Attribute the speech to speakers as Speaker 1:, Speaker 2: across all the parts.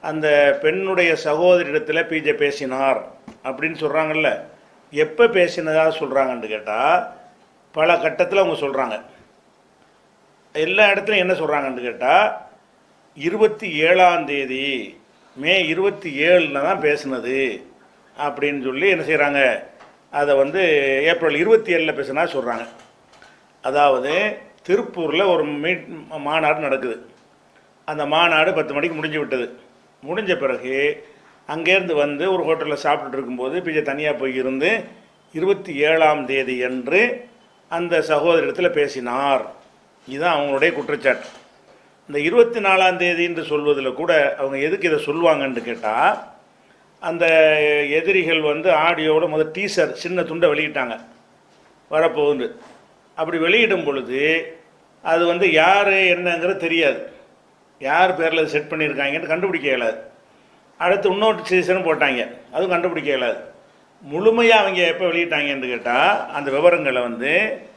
Speaker 1: அந்த பெண்ணுடைய சகோதரிடத்தில் பிஜே பேசினார் அப்படின்னு சொல்கிறாங்கல்ல எப்போ பேசினதா சொல்கிறாங்கன்னு கேட்டால் பல கட்டத்தில் அவங்க சொல்கிறாங்க எல்லா இடத்துலையும் என்ன சொல்கிறாங்கன்னு கேட்டால் இருபத்தி ஏழாம் தேதி மே இருபத்தி ஏழில் தான் பேசுனது அப்படின்னு சொல்லி என்ன செய்கிறாங்க அதை வந்து ஏப்ரல் இருபத்தி ஏழில் பேசுனா சொல்கிறாங்க அதாவது திருப்பூரில் ஒரு மீட் மாநாடு நடக்குது அந்த மாநாடு பத்து மணிக்கு முடிஞ்சு விட்டது முடிஞ்ச பிறகு அங்கேருந்து வந்து ஒரு ஹோட்டலில் சாப்பிட்டுட்டு இருக்கும்போது பிஜே தனியாக போய் இருந்து இருபத்தி ஏழாம் தேதி அன்று அந்த சகோதரிடத்தில் பேசினார் இதுதான் அவங்களுடைய குற்றச்சாட்டு இந்த இருபத்தி நாலாம் தேதி என்று சொல்வதில் கூட அவங்க எதுக்கு இதை சொல்லுவாங்கன்னு கேட்டால் அந்த எதிரிகள் வந்து ஆடியோவோட முதல் டீசர் சின்ன துண்டை வெளியிட்டாங்க வரப்போகுது அப்படி வெளியிடும் பொழுது அது வந்து யார் என்னங்கிறது தெரியாது யார் பேரில் செட் பண்ணியிருக்காங்கன்னு கண்டுபிடிக்க இயலாது அடுத்து இன்னொரு சீசனும் போட்டாங்க அதுவும் கண்டுபிடிக்க இயலாது முழுமையாக அவங்க எப்போ வெளியிட்டாங்கன்னு கேட்டால் அந்த விவரங்களை வந்து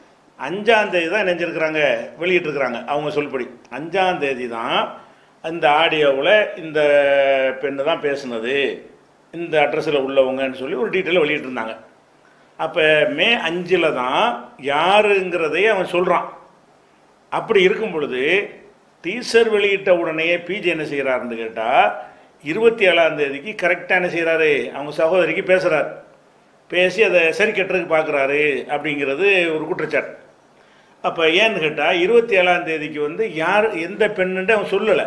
Speaker 1: அஞ்சாம் தேதி தான் நினைஞ்சிருக்கிறாங்க வெளியிட்டிருக்கிறாங்க அவங்க சொல்படி அஞ்சாம் தேதி தான் இந்த ஆடியோவில் இந்த பெண்ணு தான் பேசுனது இந்த அட்ரஸில் உள்ளவங்கன்னு சொல்லி ஒரு டீட்டெயிலை வெளியிட்டிருந்தாங்க அப்போ மே அஞ்சில் தான் யாருங்கிறதையே அவன் சொல்கிறான் அப்படி இருக்கும் பொழுது டீசர் வெளியிட்ட உடனே பிஜி என்ன செய்கிறாருன்னு கேட்டால் இருபத்தி ஏழாம் தேதிக்கு கரெக்டாக என்ன செய்கிறாரு அவங்க சகோதரிக்கு பேசுகிறார் பேசி அதை சரி கட்டுறதுக்கு பார்க்குறாரு அப்படிங்கிறது ஒரு குற்றச்சாட்டு அப்போ ஏன்னு கேட்டால் இருபத்தி ஏழாம் தேதிக்கு வந்து யார் எந்த பெண்ணுன்ட்டு அவன் சொல்லலை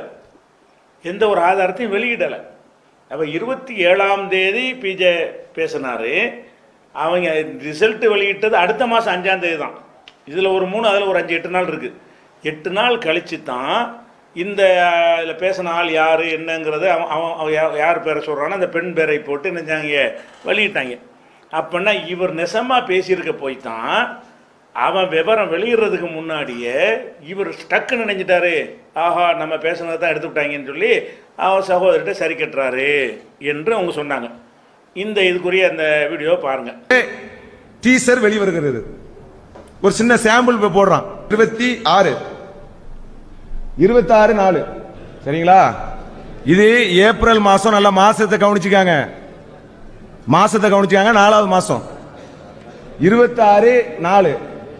Speaker 1: எந்த ஒரு ஆதாரத்தையும் வெளியிடலை அப்போ இருபத்தி ஏழாம் தேதி பிஜே பேசினார் அவங்க ரிசல்ட் வெளியிட்டது அடுத்த மாதம் அஞ்சாம் தேதி தான் இதில் ஒரு மூணு அதில் ஒரு அஞ்சு எட்டு நாள் இருக்குது எட்டு நாள் கழித்து தான் இந்த இதில் பேசின ஆள் யார் என்னங்கிறத அவன் அவன் அவன் யா- யார் பேரை சொல்கிறானோ அந்த பெண் பேரை போட்டு நினைச்சாங்க வெளியிட்டாங்க அப்படின்னா இவர் நெசமாக பேசியிருக்க போய் தான் அவன் விவரம் வெளியிடுறதுக்கு முன்னாடியே இவர் டக்குன்னு நினைஞ்சிட்டாரு ஆஹா நம்ம பேசுனதை தான் எடுத்து விட்டாங்கன்னு சொல்லி அவன் சகோதரிட்ட சரி கட்டுறாரு என்று அவங்க சொன்னாங்க இந்த இதுக்குரிய அந்த வீடியோ பாருங்கள்
Speaker 2: டீசர் வெளிவருகிறது ஒரு சின்ன சாம்பிள் இப்ப போடுறான் இருபத்தி ஆறு இருபத்தி ஆறு நாலு சரிங்களா இது ஏப்ரல் மாசம் நல்ல மாசத்தை கவனிச்சுக்காங்க மாசத்தை கவனிச்சுக்காங்க நாலாவது மாசம் இருபத்தி ஆறு நாலு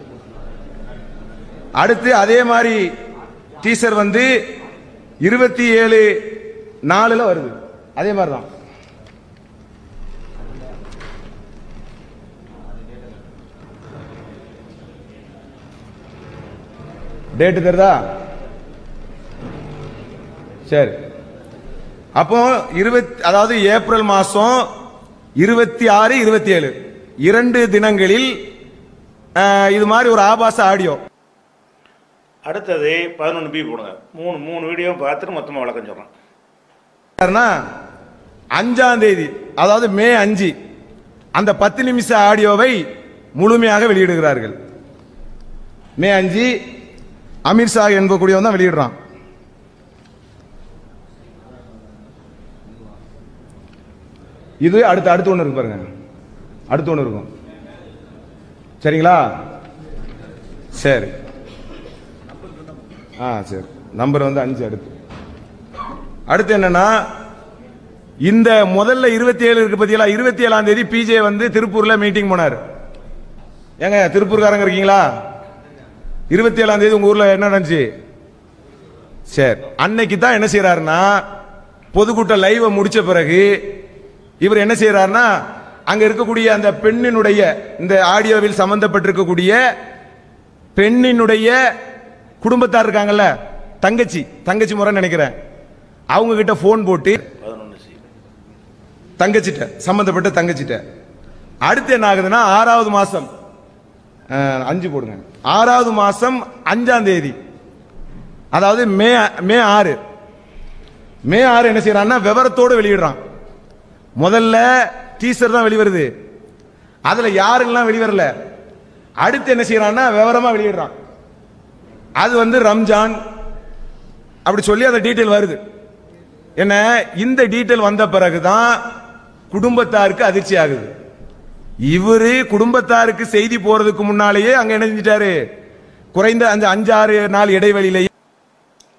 Speaker 2: அடுத்து அதே மாதிரி டீசர் வந்து இருபத்தி ஏழு நாலுல வருது அதே மாதிரி தான் டேட்டு தெரியுதா சரி அப்போ இருபத்தி அதாவது ஏப்ரல் மாசம் இருபத்தி ஆறு இருபத்தி ஏழு இரண்டு தினங்களில் அஹ், இது மாதிரி ஒரு ஆபாச ஆடியோ
Speaker 1: அடுத்தது பதினொன்று பி போடுங்க மூணு மூணு வீடியோ பார்த்துட்டு மொத்தமாக விளக்கம் சொல்கிறேன்
Speaker 2: யாருன்னா, அஞ்சாம் தேதி அதாவது மே அஞ்சு அந்த பத்து நிமிஷ ஆடியோவை முழுமையாக வெளியிடுகிறார்கள் மே அஞ்சு அமீர்ஷா என்பக்கூடியவன் தான் வெளியிடுறான் இது அடுத்து அடுத்து ஒன்று இருக்கு பாருங்க அடுத்து ஒன்று இருக்கும் சரிங்களா சரி ஆ சரி நம்பர் வந்து அஞ்சு அடுத்து அடுத்து என்னன்னா இந்த முதல்ல இருபத்தி ஏழு இருக்கு பத்தியலா இருபத்தி ஏழாம் தேதி பிஜே வந்து திருப்பூர்ல மீட்டிங் போனார் ஏங்க திருப்பூர்காரங்க இருக்கீங்களா இருபத்தி ஏழாம் தேதி உங்க ஊர்ல என்ன நடந்துச்சு சரி அன்னைக்கு தான் என்ன செய்யறாருன்னா பொதுக்கூட்ட லைவ முடிச்ச பிறகு இவர் என்ன செய்யறாருன்னா அங்க இருக்கக்கூடிய அந்த பெண்ணினுடைய இந்த ஆடியோவில் சம்பந்தப்பட்டிருக்கக்கூடிய பெண்ணினுடைய குடும்பத்தார் இருக்காங்கல்ல தங்கச்சி தங்கச்சி முறை நினைக்கிறேன் அவங்க கிட்ட போன் போட்டு
Speaker 1: பதினொன்று சி
Speaker 2: தங்கச்சிட்ட சம்பந்தப்பட்ட தங்கச்சிட்ட அடுத்து என்ன ஆகுதுன்னா ஆறாவது மாசம் அஹ், அஞ்சு போடுங்க ஆறாவது மாசம் அஞ்சாம் தேதி அதாவது மே மே ஆறு மே ஆறு என்ன செய்யறான்னா விவரத்தோடு வெளியிடுறான் முதல்ல டீசர் தான் வெளிவருது அதுல யாரெல்லாம் வெளிவரல அடுத்து என்ன செய்யறான்னா விவரமா வெளியிடுறான் அது வந்து ரம்ஜான் அப்படி சொல்லி அந்த டீட்டெயில் வருது என்ன இந்த டீட்டெயில் வந்த பிறகுதான் குடும்பத்தாருக்கு அதிர்ச்சி ஆகுது இவரு குடும்பத்தாருக்கு செய்தி போறதுக்கு முன்னாலேயே அங்க என்ன செஞ்சிட்டாரு குறைந்த அந்த அஞ்சாறு நாள் இடைவெளியிலேயே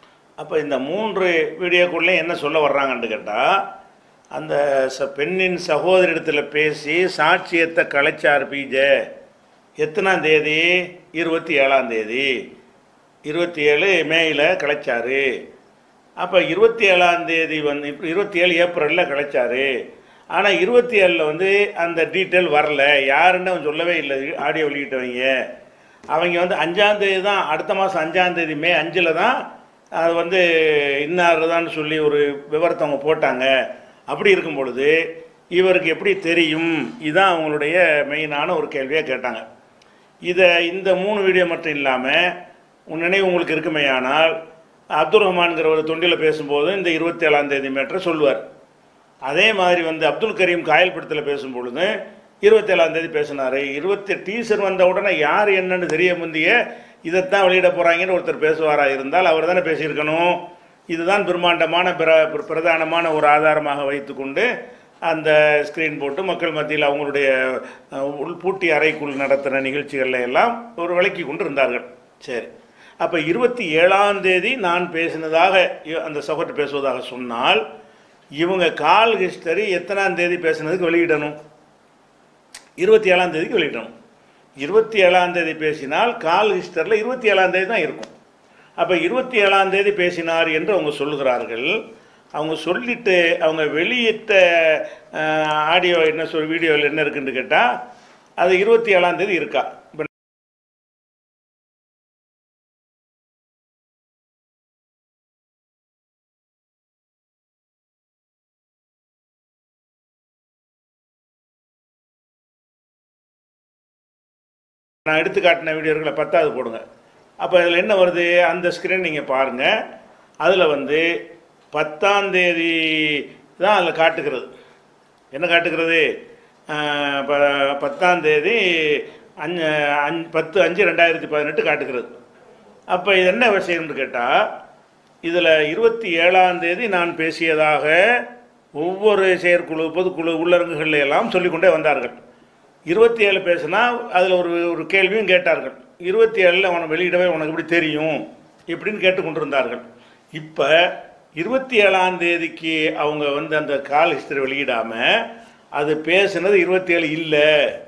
Speaker 1: அப்போ இந்த மூன்று வீடியோக்குள்ளே என்ன சொல்ல வர்றாங்கன்னு கேட்டால் அந்த ச பெண்ணின் சகோதரிடத்தில் பேசி சாட்சியத்தை கலைச்சார் பிஜே எத்தனாம் தேதி இருபத்தி ஏழாம் தேதி இருபத்தி ஏழு மேயில் கலைச்சாரு அப்போ இருபத்தி ஏழாம் தேதி வந்து இப்போ இருபத்தி ஏழு ஏப்ரலில் கலைச்சாரு ஆனால் இருபத்தி ஏழில் வந்து அந்த டீட்டெயில் வரல யாருன்னு அவன் சொல்லவே இல்லை ஆடியோ வெளியிட்டவங்க அவங்க வந்து அஞ்சாந்தேதி தான் அடுத்த மாதம் அஞ்சாந்தேதி மே அஞ்சில் தான் அது வந்து இன்னாருதான்னு சொல்லி ஒரு விவரத்தை அவங்க போட்டாங்க அப்படி இருக்கும் பொழுது இவருக்கு எப்படி தெரியும் இதுதான் அவங்களுடைய மெயினான ஒரு கேள்வியாக கேட்டாங்க இதை இந்த மூணு வீடியோ மட்டும் இல்லாமல் உன் நினைவு உங்களுக்கு இருக்குமேயானால் அப்துல் ரஹ்மான்கிற ஒரு தொண்டில் பேசும்போது இந்த இருபத்தி ஏழாம் தேதி மேட்டரை சொல்லுவார் அதே மாதிரி வந்து அப்துல் கரீம் காயல்படத்தில் பேசும்பொழுது இருபத்தேழாம் தேதி பேசினார் இருபத்தி டீசர் வந்த உடனே யார் என்னன்னு தெரிய முந்திய இதைத்தான் வெளியிட போகிறாங்கன்னு ஒருத்தர் பேசுவாரா இருந்தால் அவர் தானே பேசியிருக்கணும் இதுதான் பிரம்மாண்டமான பிர பிர- பிரதானமான ஒரு ஆதாரமாக வைத்துக்கொண்டு அந்த ஸ்க்ரீன் போட்டு மக்கள் மத்தியில் அவங்களுடைய அஹ், உள் பூட்டி அறைக்குள் நடத்தின நிகழ்ச்சிகள்ல எல்லாம் ஒரு விளக்கி கொண்டு இருந்தார்கள் சரி அப்போ இருபத்தி ஏழாம் தேதி நான் பேசினதாக இ- அந்த சகோதரர் பேசுவதாக சொன்னால் இவங்க கால் ஹிஸ்டரி எத்தனாம் தேதி பேசுனதுக்கு வெளியிடணும் இருபத்தி ஏழாம் தேதிக்கு வெளியிடணும் இருபத்தி ஏழாம் தேதி பேசினால் கால் ஹிஸ்டரில் இருபத்தி ஏழாம் தேதி தான் இருக்கும் அப்போ இருபத்தி ஏழாம் தேதி பேசினார் என்று அவங்க சொல்கிறார்கள் அவங்க சொல்லிட்டு அவங்க வெளியிட்ட ஆடியோ என்ன சொல் வீடியோவில் என்ன இருக்குன்னு கேட்டால் அது இருபத்தி ஏழாம் தேதி இருக்கா இப்போ நான் எடுத்து காட்டின வீடியோ இருக்குல்ல பத்தாவது போடுங்க அப்போ இதில் என்ன வருது அந்த ஸ்க்ரீன் நீங்கள் பாருங்கள் அதில் வந்து பத்தாம் தேதி தான் அதில் காட்டுகிறது என்ன காட்டுகிறது ஆஹ் ப- பத்தாம் தேதி அஞ்சு அஞ்சு பத்து அஞ்சு ரெண்டாயிரத்தி பதினெட்டு காட்டுகிறது அப்போ இது என்ன விஷயம்னு கேட்டால் இதில் இருபத்தி ஏழாம் தேதி நான் பேசியதாக ஒவ்வொரு செயற்குழு பொதுக்குழு உள்ளரங்குகள் எல்லாம் சொல்லிக்கொண்டே வந்தார்கள் இருபத்தி ஏழு பேசுனா அதில் ஒரு ஒரு கேள்வியும் கேட்டார்கள் இருபத்தி ஏழில் அவனை வெளியிடவே உனக்கு எப்படி தெரியும் இப்படின்னு கேட்டுக்கொண்டிருந்தார்கள் இப்போ இருபத்தி ஏழாம் தேதிக்கு அவங்க வந்து அந்த கால் ஹிஸ்டரி வெளியிடாமல் அது பேசுனது இருபத்தி ஏழு இல்லை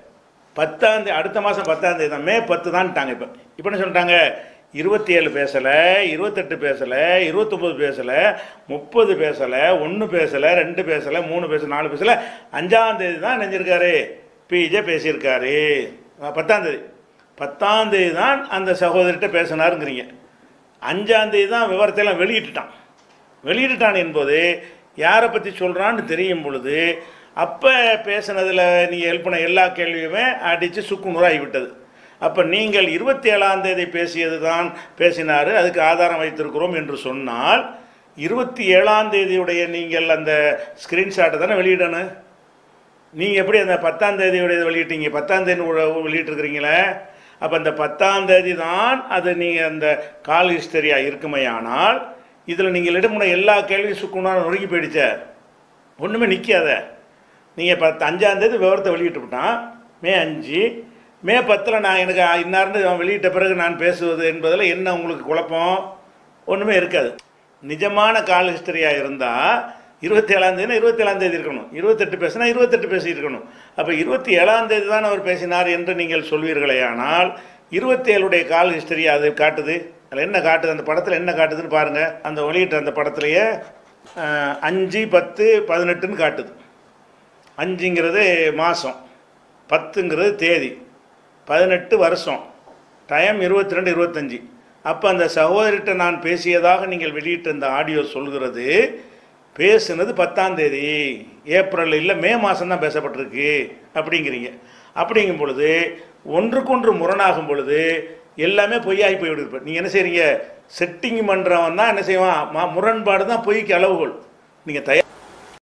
Speaker 1: பத்தாம் தேதி அடுத்த மாதம் பத்தாம் தேதி தான் மே பத்து தான்ட்டாங்க இப்போ இப்போ என்ன சொல்லிட்டாங்க இருபத்தி ஏழு பேசலை இருபத்தெட்டு பேசலை இருபத்தொம்போது பேசலை முப்பது பேசலை ஒன்று பேசலை ரெண்டு பேசலை மூணு பேசலை நாலு பேசலை அஞ்சாம் தேதி தான் நினைஞ்சிருக்காரு பிஜே பேசியிருக்காரு அஹ் பத்தாம் தேதி பத்தாம் தேதி தான் அந்த சகோதரிட்ட பேசினாருங்கிறீங்க அஞ்சாம் தேதி தான் விவரத்தையெல்லாம் வெளியிட்டுட்டான் வெளியிட்டுட்டான் என்பது யாரை பற்றி சொல்கிறான்னு தெரியும் பொழுது அப்போ பேசுனதில் நீங்கள் ஹெல்ப் பண்ண எல்லா கேள்வியுமே அடித்து சுக்குநூறாகி விட்டது அப்போ நீங்கள் இருபத்தி ஏழாம் தேதி பேசியது தான் பேசினார் அதுக்கு ஆதாரம் வைத்திருக்கிறோம் என்று சொன்னால் இருபத்தி ஏழாம் தேதியுடைய நீங்கள் அந்த ஸ்க்ரீன்ஷாட்டை தானே வெளியிடணும் நீங்கள் எப்படி அந்த பத்தாம் தேதியுடைய வெளியிட்டீங்க பத்தாம் தேதி உ- வெளியிட்டிருக்கிறீங்களே அப்போ அந்த பத்தாம் தேதி தான் அது நீங்கள் அந்த கால் ஹிஸ்டரியாக இருக்குமையானால் இதில் நீங்கள் இடமுன எல்லா கேள்வியும் சுக்குனாலும் நொறுங்கி போயிடுச்ச ஒன்றுமே நிற்காத நீங்கள் பத்து அஞ்சாம் தேதி விவரத்தை வெளியிட்டு விட்டான் மே அஞ்சு மே பத்தில் நான் எனக்கு இன்னார்னு அவன் வெளியிட்ட பிறகு நான் பேசுவது என்பதில் என்ன உங்களுக்கு குழப்பம் ஒன்றுமே இருக்காது நிஜமான கால் ஹிஸ்டரியாக இருந்தால் இருபத்தி ஏழாம் தேதி இருபத்தி ஏழாம் தேதி இருக்கணும் இருபத்தெட்டு பேசினா இருபத்தெட்டு பேசி இருக்கணும் அப்போ இருபத்தி ஏழாம் தேதி தான் அவர் பேசினார் என்று நீங்கள் சொல்வீர்களே ஆனால் இருபத்தி ஏழுடைய கால் ஹிஸ்டரி அது காட்டுது அதில் என்ன காட்டுது அந்த படத்தில் என்ன காட்டுதுன்னு பாருங்கள் அந்த வெளியிட்ட அந்த படத்துலையே அஹ், அஞ்சு பத்து பதினெட்டுன்னு காட்டுது அஞ்சுங்கிறது மாதம் பத்துங்கிறது தேதி பதினெட்டு வருஷம் டைம் இருபத்தி ரெண்டு இருபத்தஞ்சி அப்போ அந்த சகோதரிட்ட நான் பேசியதாக நீங்கள் வெளியிட்ட இந்த ஆடியோ சொல்கிறது பேசுனது பத்தாம் தேதி ஏப்ரல் இல்லை மே மாதம் தான் பேசப்பட்டிருக்கு அப்படிங்கிறீங்க அப்படிங்கும் பொழுது ஒன்றுக்கொன்று முரணாகும் பொழுது எல்லாமே பொய்யாகி போய்விடுது இப்போ நீங்கள் என்ன செய்றீங்க செட்டிங் பண்ணுறவன் தான் என்ன செய்வான் ம- முரண்பாடு தான் பொய்க்கு அளவுகோல் நீங்கள் தயார்